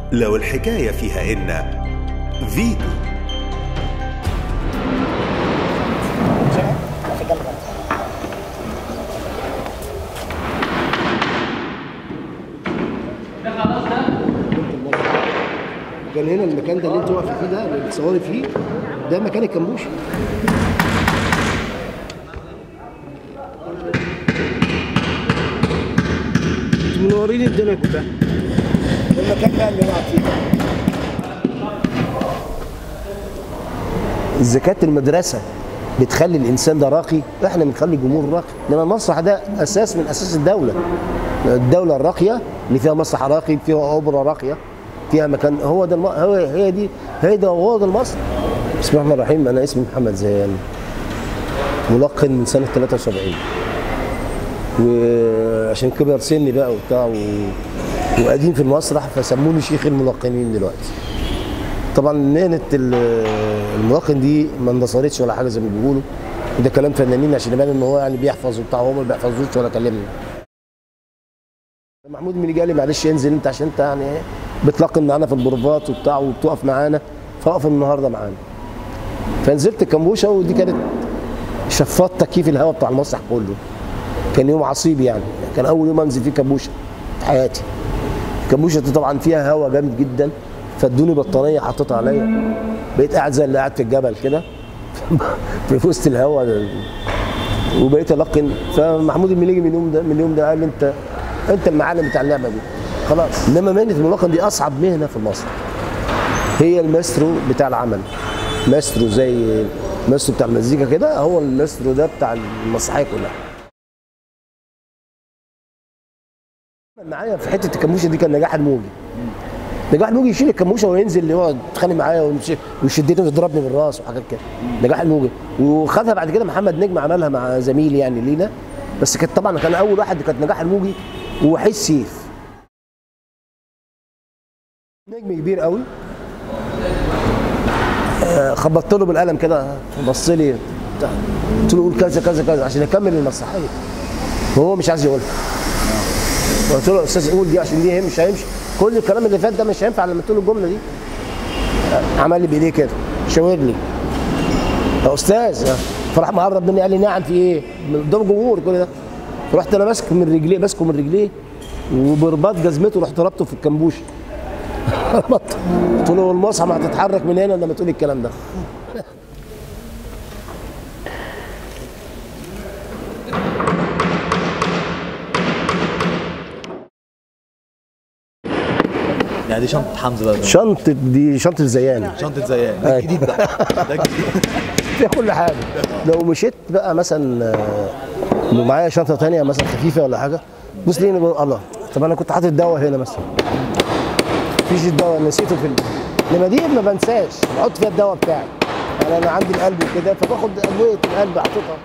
لو الحكاية فيها إن فيتو في الجنب برضه. كان هنا المكان ده اللي انت واقفه فيه ده اللي بتصوري فيه ده مكان الكمبوشه انتوا منورين الدنيا كلها ده المكان بقى اللي وقع فيه إذا كانت المدرسة بتخلي الإنسان ده راقي إحنا بنخلي الجمهور راقي لأن المسرح ده أساس من أساس الدولة الدولة الراقية اللي فيها مسرح راقي فيها أوبرا راقية فيها مكان هو ده الم... هو هي دي هي ده هو ده المصري بسم الله الرحمن الرحيم أنا اسمي محمد زيان ملقن من سنة 73 وعشان كبر سني بقى وبتاع و... وقديم في المسرح فسموني شيخ الملقنين دلوقتي طبعا مهنه ال- الملقن دي ما اندثرتش ولا حاجه زي ما بيقولوا وده كلام فنانين عشان يبان ان هو يعني بيحفظ وبتاع هو ما بيحفظوش ولا كلمني محمود مين قال لي معلش انزل انت عشان انت يعني ايه بتلقن معانا في البروفات وبتاع وبتقف معانا فاقف النهارده معانا فنزلت الكمبوشه ودي كانت شفاط تكييف الهواء بتاع المسرح كله كان يوم عصيب يعني كان اول يوم انزل فيه كمبوشه في حياتي الكمبوشه دي طبعا فيها هواء جامد جدا فادوني بطانيه حطيتها عليا بقيت قاعد زي اللي قاعد في الجبل كده في وسط الهواء وبقيت القن فمحمود المليجي من اليوم ده من اليوم ده قال لي انت انت المعلم بتاع اللعبه دي خلاص انما مهنه الملقن دي اصعب مهنه في المسرح هي الماسترو بتاع العمل ماسترو زي الماسترو بتاع المزيكا كده هو الماسترو ده بتاع المسرحيه كلها معايا في حته الكموشه دي كان نجاح الموجي نجاح الموجي يشيل الكموشه وينزل يقعد يتخانق معايا ويمشي- ويشدني ويضربني بالراس وحاجات كده نجاح الموجي وخدها بعد كده محمد نجم عملها مع زميلي يعني لينا بس كانت طبعا كان اول واحد كانت نجاح الموجي ووحيد سيف نجم كبير قوي آه، خبطت له بالقلم كده بص لي بتاع. قلت له قول كذا كذا كذا عشان اكمل المسرحيه وهو مش عايز يقولها قلت له يا استاذ قول دي عشان دي مش هيمشي كل الكلام اللي فات ده مش هينفع لما قلت له الجمله دي عمل لي بايديه كده شاور لي يا استاذ فراح مقرب مني قال لي نعم في ايه؟ من قدام الجمهور كل ده رحت انا ماسك من رجليه ماسكه من رجليه وبرباط جزمته رحت ربطه في الكمبوش ربطته قلت له المصحف هتتحرك من هنا لما تقول الكلام ده يعني دي شنطة حمزة بقى شنطه دي شنطه زيان شنطة زيان ده الجديد بقى ده الجديد فيها كل حاجه لو مشيت بقى مثلا آه، معايا شنطه تانية مثلا خفيفه ولا حاجه بص لي بقول الله طب انا كنت حاطط دواء هنا مثلا مفيش الدواء نسيته في ال- انما دي ما بنساش بحط فيها الدواء بتاعي يعني انا عندي القلب كده فباخد ادويه القلب احطها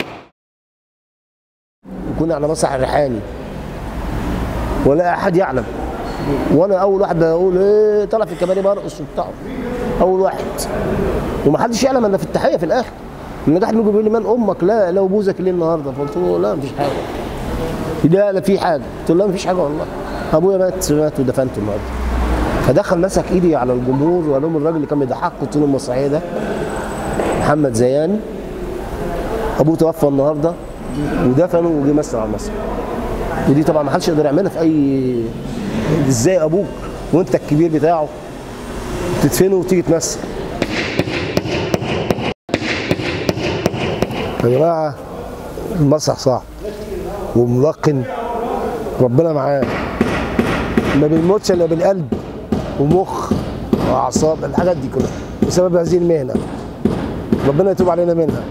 يكون على مسرح الريحاني ولا احد يعلم وانا اول واحد بقول ايه طلع في الكباري برقص وبتاع اول واحد ومحدش يعلم الا في التحيه في الاخر النجاح الموجي بيقول لي من امك لا لو بوزك ليه النهارده فقلت له لا مفيش حاجه لا لا في حاجه قلت له لا مفيش حاجه والله ابويا مات مات ودفنته النهارده فدخل مسك ايدي على الجمهور وقال لهم الراجل اللي كان بيضحك قلت له المسرحيه ده محمد زيان ابوه توفى النهارده ودفنه وجه مثل على المسرح ودي طبعا ما حدش يقدر يعملها في اي ازاي ابوك وانت الكبير بتاعه تدفنه وتيجي تمثل يا جماعه المسرح صعب وملقن ربنا معاه ما بنموتش الا بالقلب ومخ واعصاب الحاجات دي كلها بسبب هذه المهنه ربنا يتوب علينا منها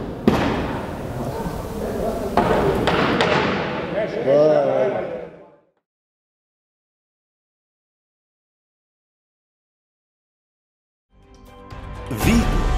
فيتو